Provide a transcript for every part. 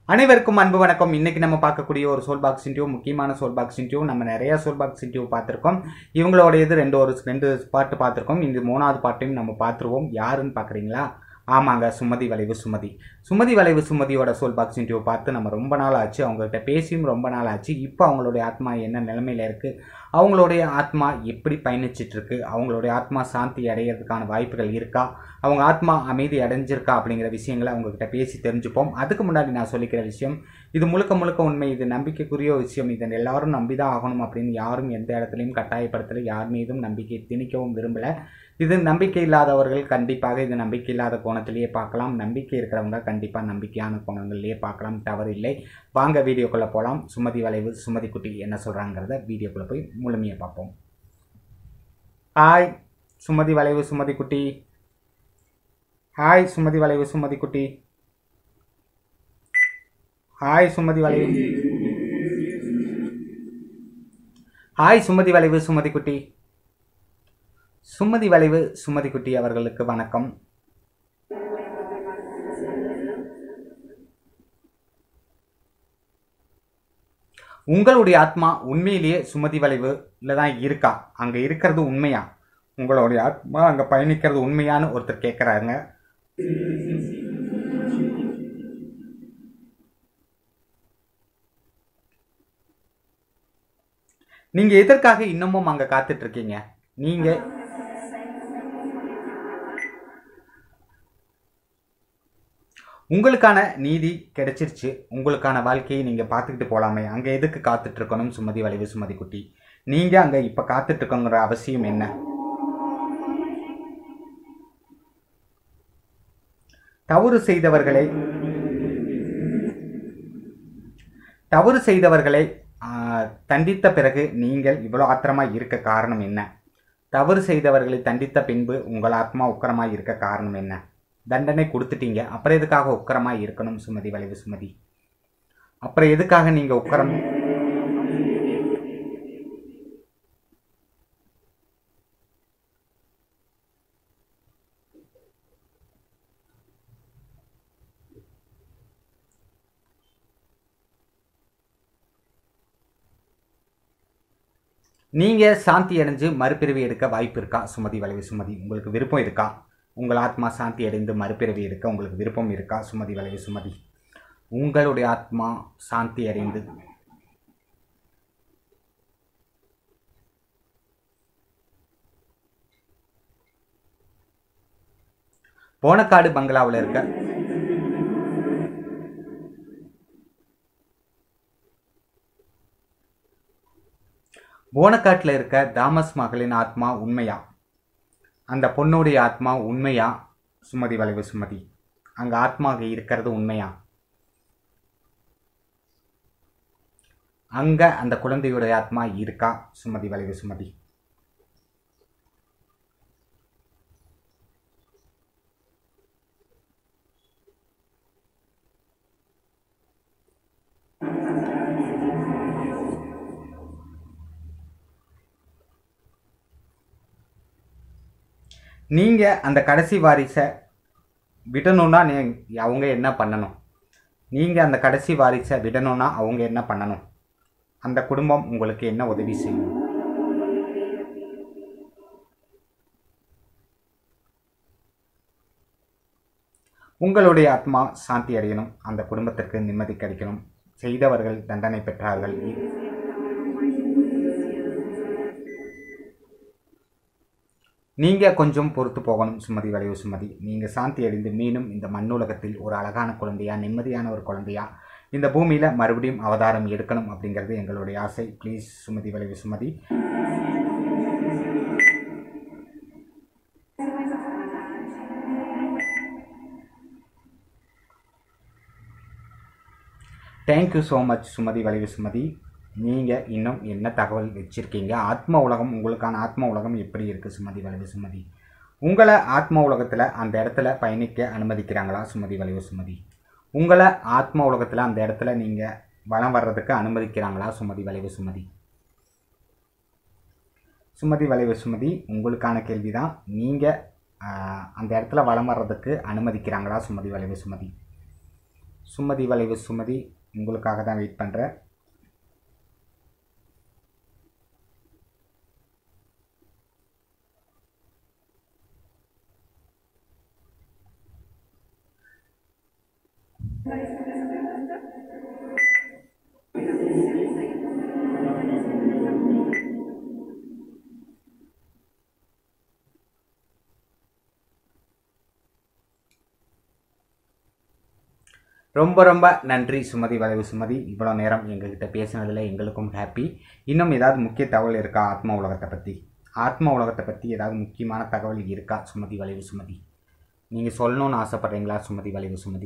அனைவருக்கும் அன்பு வணக்கம் இன்னைக்கு நம்ம பார்க்கக்கூடிய ஒரு சோல் பாக்ஸ் இன்டியூ முக்கியமான சோல் பாக்ஸ் இன்டியூ நம்ம நிறைய சோல் பாக்ஸ் இன்டியூ பார்த்துருக்கோம் இவங்களோட இது ரெண்டு ஒரு ரெண்டு பாட்டு பார்த்துருக்கோம் இந்த மூணாவது பாட்டையும் நம்ம பார்த்துருவோம் யாருன்னு பார்க்குறீங்களா ஆமாங்க சுமதி வளைவு சுமதி சுமதி வளைவு சுமதியோட சோல் பாக்ஸ் இன்டியூ பார்த்து நம்ம ரொம்ப நாள் ஆச்சு அவங்ககிட்ட பேசியும் ரொம்ப நாள் ஆச்சு இப்போ அவங்களுடைய ஆத்மா என்ன நிலைமையில இருக்குது அவங்களுடைய ஆத்மா எப்படி பயணிச்சிட்டு இருக்கு அவங்களுடைய ஆத்மா சாந்தி அடையிறதுக்கான வாய்ப்புகள் இருக்கா அவங்க ஆத்மா அமைதி அடைஞ்சிருக்கா அப்படிங்கிற விஷயங்களை அவங்கக்கிட்ட பேசி தெரிஞ்சுப்போம் அதுக்கு முன்னாடி நான் சொல்லிக்கிற விஷயம் இது முழுக்க முழுக்க உண்மை இது நம்பிக்கைக்குரிய விஷயம் இதை எல்லாரும் நம்பி தான் ஆகணும் அப்படின்னு யாரும் எந்த இடத்துலையும் கட்டாயப்படுத்தலை யார் மீதும் நம்பிக்கை திணிக்கவும் விரும்பலை இது நம்பிக்கை இல்லாதவர்கள் கண்டிப்பாக இது நம்பிக்கை இல்லாத கோணத்திலேயே பார்க்கலாம் நம்பிக்கை இருக்கிறவங்க கண்டிப்பாக நம்பிக்கையான கோணங்கள்லேயே பார்க்கலாம் தவறு இல்லை வாங்க வீடியோக்குள்ளே போகலாம் சுமதி வளைவு சுமதி குட்டி என்ன சொல்கிறாங்கிறத வீடியோக்குள்ளே போய் முழுமையாக பார்ப்போம் ஹாய் சுமதி வளைவு சுமதி குட்டி ஹாய் சுமதி வளைவு சுமதி குட்டி ஹாய் சுமதி வளைவு ஹாய் சுமதி வளைவு சுமதி குட்டி சுமதி வளைவு சுமதி குட்டி அவர்களுக்கு வணக்கம் உங்களுடைய ஆத்மா உண்மையிலேயே சுமதி வளைவுல தான் இருக்கா அங்க இருக்கிறது உண்மையா உங்களுடைய ஆத்மா அங்க பயணிக்கிறது உண்மையான்னு ஒருத்தர் கேட்குறாங்க நீங்க எதற்காக இன்னமும் அங்க காத்துட்டு இருக்கீங்க நீங்க உங்களுக்கான நீதி கிடைச்சிருச்சு உங்களுக்கான வாழ்க்கையை நீங்கள் பார்த்துக்கிட்டு போகலாமே அங்கே எதுக்கு காத்துட்டு இருக்கணும் சுமதி வளைவு சுமதி குட்டி நீங்கள் அங்கே இப்போ காத்துட்டு இருக்கோங்கிற அவசியம் என்ன தவறு செய்தவர்களை தவறு செய்தவர்களை ஆ, தண்டித்த பிறகு நீங்கள் இவ்வளோ ஆத்திரமாக இருக்க காரணம் என்ன தவறு செய்தவர்களை தண்டித்த பின்பு உங்கள் ஆத்மா உக்கரமாக இருக்க காரணம் என்ன தண்டனை கொடுத்துட்டீங்க அப்புறம் எதுக்காக உக்கரமாக இருக்கணும் சுமதி வளைவு சுமதி அப்புறம் எதுக்காக நீங்கள் உக்கரம் நீங்கள் சாந்தி அடைஞ்சு மறுபிறவி எடுக்க வாய்ப்பு இருக்கா சுமதி வளைவு சுமதி உங்களுக்கு விருப்பம் இருக்கா உங்கள் ஆத்மா சாந்தி அடைந்து மறுபிறவி எடுக்க உங்களுக்கு விருப்பம் இருக்கா சுமதி வளைவு சுமதி உங்களுடைய ஆத்மா சாந்தி அடைந்து போனக்காடு பங்களாவில் இருக்க போனக்காட்டில் இருக்க தாமஸ் மகளின் ஆத்மா உண்மையா அந்த பொண்ணுடைய ஆத்மா உண்மையா சுமதி வளைவு சுமதி அங்கே ஆத்மா அங்கே இருக்கிறது உண்மையா அங்கே அந்த குழந்தையுடைய ஆத்மா இருக்கா சுமதி வளைவு சுமதி நீங்கள் அந்த கடைசி வாரிசை விடணும்னா நீ அவங்க என்ன பண்ணணும் நீங்கள் அந்த கடைசி வாரிசை விடணும்னா அவங்க என்ன பண்ணணும் அந்த குடும்பம் உங்களுக்கு என்ன உதவி செய்யும் உங்களுடைய ஆத்மா சாந்தி அடையணும் அந்த குடும்பத்திற்கு நிம்மதி கிடைக்கணும் செய்தவர்கள் தண்டனை பெற்றார்கள் நீங்கள் கொஞ்சம் பொறுத்து போகணும் சுமதி வளைவு சுமதி நீங்கள் சாந்தி அடைந்து மீண்டும் இந்த மண்ணுலகத்தில் ஒரு அழகான குழந்தையா நிம்மதியான ஒரு குழந்தையா இந்த பூமியில் மறுபடியும் அவதாரம் எடுக்கணும் அப்படிங்கிறது எங்களுடைய ஆசை please Sumathi Valavu Sumathi thank you so much Sumathi Valavu Sumathi நீங்கள் இன்னும் என்ன தகவல் வச்சுருக்கீங்க ஆத்ம உலகம் உங்களுக்கான ஆத்ம உலகம் எப்படி இருக்குது சுமதி வளைவு சுமதி உங்களை ஆத்ம உலகத்தில் அந்த இடத்துல பயணிக்க அனுமதிக்கிறாங்களா சுமதி வளைவு சுமதி உங்களை ஆத்ம உலகத்தில் அந்த இடத்துல நீங்கள் வலம் வர்றதுக்கு அனுமதிக்கிறாங்களா சுமதி வளைவு சுமதி சுமதி வளைவு சுமதி உங்களுக்கான கேள்வி தான் நீங்கள் அந்த இடத்துல வலம் வர்றதுக்கு அனுமதிக்கிறாங்களா சுமதி வளைவு சுமதி சுமதி வளைவு சுமதி உங்களுக்காக தான் வெயிட் பண்ணுறேன் ரொம்ப ரொம்ப நன்றி சுமதி வளைவு சுமதி இவ்வளோ நேரம் எங்ககிட்ட பேசினதில் எங்களுக்கும் ஹாப்பி இன்னும் ஏதாவது முக்கிய தகவல் இருக்கா ஆத்ம உலகத்தை பற்றி ஆத்ம உலகத்தை பற்றி ஏதாவது முக்கியமான தகவல் இருக்கா சுமதி வளைவு சுமதி நீங்கள் சொல்லணும்னு ஆசைப்பட்றீங்களா Sumathi Valavu Sumathi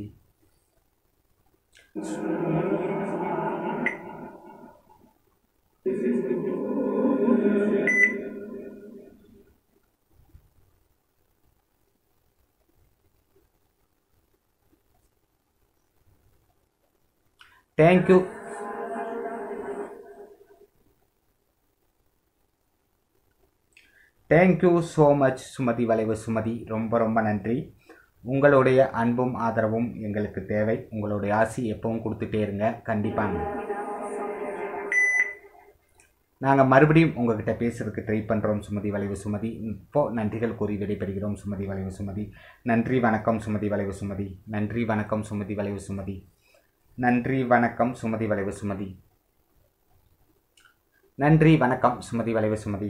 thank you thank you so much Sumathi Valavu Sumathi ரொம்ப ரொம்ப நன்றி உங்களுடைய அன்பும் ஆதரவும் எங்களுக்கு தேவை உங்களுடைய ஆசி எப்பவும் கொடுத்துட்டே இருங்க கண்டிப்பாக நாங்கள் மறுபடியும் உங்ககிட்ட பேசுறதுக்கு ட்ரை பண்ணுறோம் சுமதி வளைவு சுமதி இப்போ நன்றிகள் கூறி விடைபெறுகிறோம் சுமதி வளைவு சுமதி நன்றி வணக்கம் சுமதி வளைவு சுமதி நன்றி வணக்கம் சுமதி வளைவு சுமதி நன்றி வணக்கம் சுமதி வளைவு சுமதி நன்றி வணக்கம் Sumathi Valavu Sumathi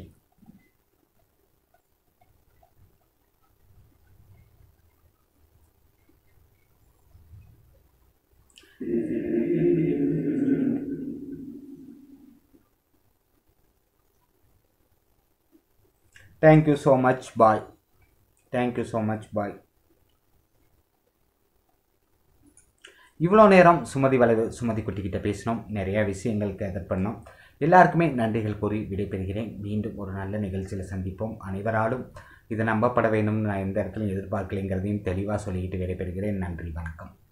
thank you so much bye thank you so much bye இவ்வளோ நேரம் சுமதி வளைவு சுமதி குட்டிக்கிட்ட பேசினோம் நிறையா விஷயங்கள் கேதர் பண்ணோம் எல்லாருக்குமே நன்றிகள் கூறி விடைபெறுகிறேன் மீண்டும் ஒரு நல்ல நிகழ்ச்சியில் சந்திப்போம் அனைவராலும் இது நம்பப்பட வேணும்னு நான் எந்த இடத்துலையும் எதிர்பார்க்கலைங்கிறதையும் தெளிவாக சொல்லிக்கிட்டு விடைபெறுகிறேன் நன்றி வணக்கம்